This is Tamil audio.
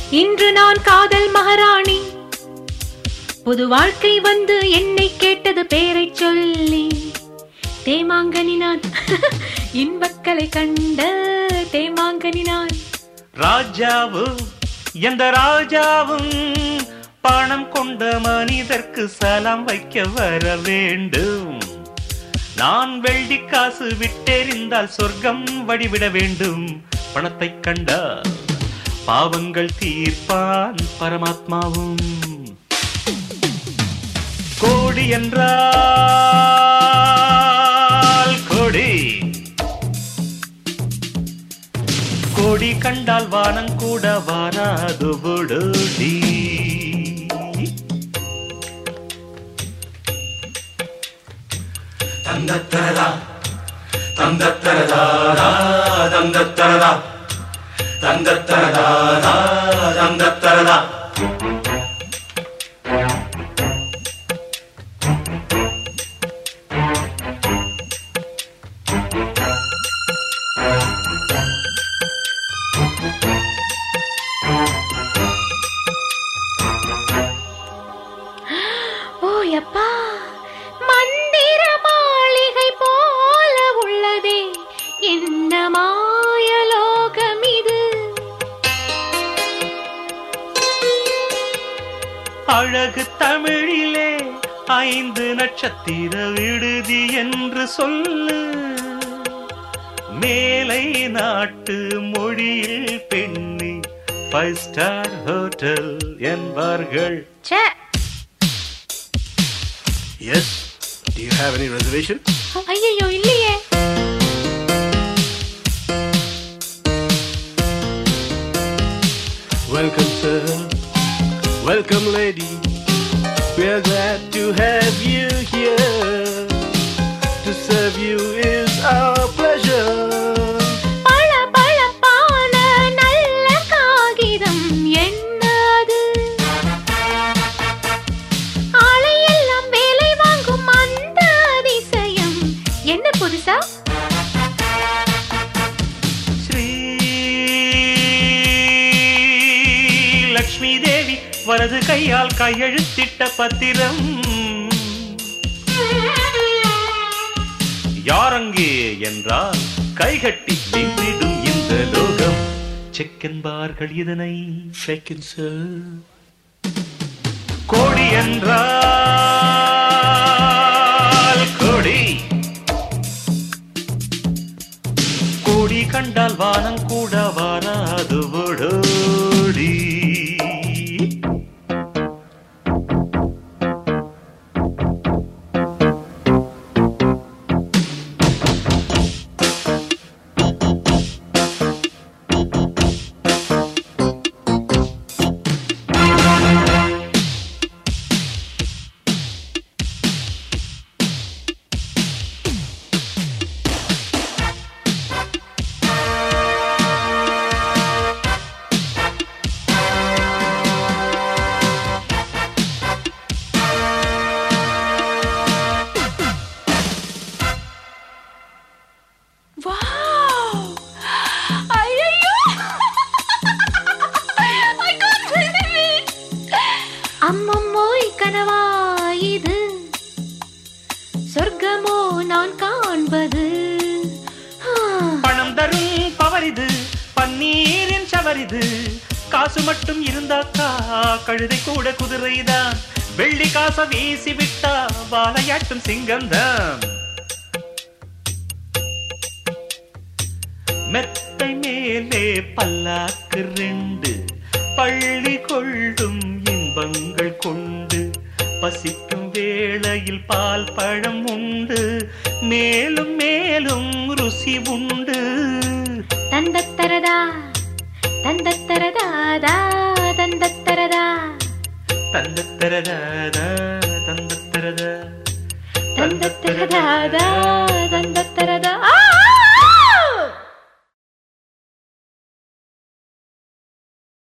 இன்று நான் காதல் மகாராணி புது வாழ்க்கை வந்து என்னை கேட்டது பேரை சொல்லி தேமாங்கனி நான் இன்பக்கலை கண்ட தேமாங்கனி நான் ராஜாவும் எந்த ராஜாவும் பணம் கொண்ட மனிதர்க்கு சலாம் வைக்க வர வேண்டும் நான் வெள்ளி காசு விட்டெறிந்தால் சொர்க்கம் வடிவிட வேண்டும் பணத்தை கண்டா பாவங்கள் தீர்ப்பான் பரமாத்மாவும் கோடி என்றால் கோடி கோடி கண்டால் வானம் கூட வாராது விடுடி தந்தத்தரதா தந்தத்தரதாரா தந்தத்தரதா தந்தத்தரதாரா தந்தத்தரதா ஓ யப்பா மந்திர மாளிகை போல உள்ளதே என்ன மாயலோகம் இது அழகு தமிழிலே ஐந்து நட்சத்திர விடுதி என்று சொல்லு மேலை நாட்டு மொழியில் பெண்ணி ஃபைவ் ஸ்டார் ஹோட்டல் என்பார்கள் ச்சே Yes. Do you have any reservation? ஐயோ இல்லையே Welcome, sir. Welcome, lady. We're glad to have you here. To serve you is our pleasure. பள பளப்பான நல்ல காகிதம் என்னது ஆளையெல்லாம் வேலை வாங்கும் அந்த அதிசயம் என்ன புதுசா ஸ்ரீ லக்ஷ்மி தேவி வலது கையால் கையெழுத்திட்ட பத்திரம் யாரங்கே என்றால் கைகட்டி நின்றிடும் இந்த லோகம் செக் என்பார்கள் இதனை Shaken, sir. கோடி என்றால் கோடி கோடி கண்டால் வானம் கூட வாராது ஓடோடி வாவ் ஐயோ ஐ காண்ட் பிலீவ் இட் அம்மம்மோய் கனவா இது சொர்க்கமோ நான் காண்பது ஆ, பணம் தரும் பவரிது பன்னீரின் சவரிது காசு மட்டும் இருந்தாக்கா கழுதை கூட குதிரைதான் வெள்ளி காச வீசி விட்டா வாழையாட்டும் சிங்கம்தான் மெத்தை மேலே பல்லாக்கு ரெண்டு பள்ளி கொள்ளும் இன்பங்கள் கொண்டு பசிக்கும் வேளையில் பால் பழம் உண்டு மேலும் மேலும் ருசி உண்டு தந்தத்தரதா தந்தத்தரதாதா தந்தத்தரதா தந்தத்தரதாதா தந்தத்தரதா தந்தத்தரதாதா தந்தத்தரதா ஆ